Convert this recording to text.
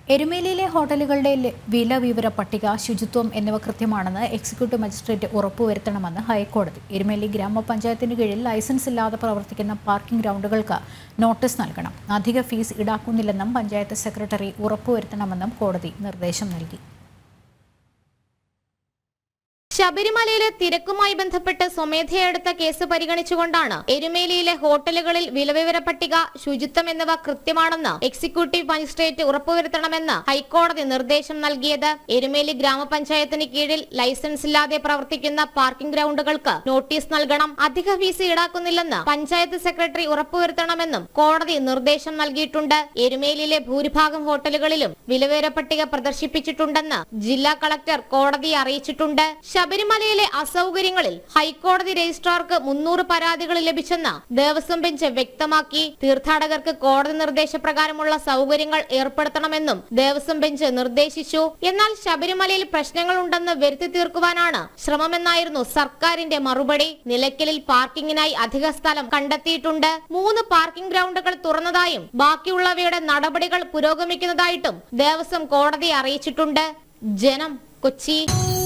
എരുമേലിയിലെ ഹോട്ടലുകളുടെ ല- വില വിവര പട്ടിക ശുചിത്വം എന്നിവ കൃത്യമാണെന്ന് എക്സിക്യൂട്ടീവ് മജിസ്ട്രേറ്റ് ഉറപ്പുവരുത്തണമെന്ന് ഹൈക്കോടതി എരുമേലി ഗ്രാമപഞ്ചായത്തിന് കീഴിൽ ലൈസൻസ് ഇല്ലാതെ പ്രവർത്തിക്കുന്ന പാർക്കിംഗ് ഗ്രൗണ്ടുകൾക്ക് നോട്ടീസ് നൽകണം അധിക ഫീസ് ഈടാക്കുന്നില്ലെന്നും പഞ്ചായത്ത് സെക്രട്ടറി ഉറപ്പുവരുത്തണമെന്നും കോടതി നിർദ്ദേശം നൽകി ശബരിമലയിലെ തിരക്കുമായി ബന്ധപ്പെട്ട് സ്വമേധയാ എടുത്ത കേസ് പരിഗണിച്ചുകൊണ്ടാണ് എരുമേലിയിലെ ഹോട്ടലുകളിൽ വിലവിവര പട്ടിക ശുചിത്വം എന്നിവ കൃത്യമാണെന്ന് എക്സിക്യൂട്ടീവ് മജിസ്ട്രേറ്റ് ഉറപ്പുവരുത്തണമെന്ന് ഹൈക്കോടതി നിർദ്ദേശം നൽകിയത് എരുമേലി ഗ്രാമപഞ്ചായത്തിന് കീഴിൽ ലൈസൻസ് ഇല്ലാതെ പ്രവർത്തിക്കുന്ന പാർക്കിംഗ് ഗ്രൗണ്ടുകൾക്ക് നോട്ടീസ് നൽകണം അധിക ഫീസ് ഈടാക്കുന്നില്ലെന്ന് പഞ്ചായത്ത് സെക്രട്ടറി ഉറപ്പുവരുത്തണമെന്നും കോടതി നിർദ്ദേശം നൽകിയിട്ടുണ്ട് എരുമേലിയിലെ ഭൂരിഭാഗം ഹോട്ടലുകളിലും വിലവിവര പട്ടിക പ്രദർശിപ്പിച്ചിട്ടുണ്ടെന്ന് ജില്ലാ കളക്ടർ കോടതിയെ അറിയിച്ചിട്ടുണ്ട് ശബരിമലയിലെ അസൗകര്യങ്ങളിൽ ഹൈക്കോടതി രജിസ്ട്രാർക്ക് മുന്നൂറ് പരാതികൾ ലഭിച്ചെന്ന് ദേവസ്വം ബെഞ്ച് വ്യക്തമാക്കി തീർത്ഥാടകർക്ക് കോടതി നിർദ്ദേശപ്രകാരമുള്ള സൗകര്യങ്ങൾ ഏർപ്പെടുത്തണമെന്നും ദേവസ്വം ബെഞ്ച് നിർദ്ദേശിച്ചു എന്നാൽ ശബരിമലയിൽ പ്രശ്നങ്ങൾ ഉണ്ടെന്ന് വരുത്തി തീർക്കുവാനാണ് ശ്രമമെന്നായിരുന്നു സർക്കാരിന്റെ മറുപടി നിലയ്ക്കലിൽ പാർക്കിങ്ങിനായി അധിക സ്ഥലം കണ്ടെത്തിയിട്ടുണ്ട് മൂന്ന് പാർക്കിംഗ് ഗ്രൗണ്ടുകൾ തുറന്നതായും ബാക്കിയുള്ളവയുടെ നടപടികൾ പുരോഗമിക്കുന്നതായിട്ടും ദേവസ്വം കോടതിയെ അറിയിച്ചിട്ടുണ്ട് ജനം കൊച്ചി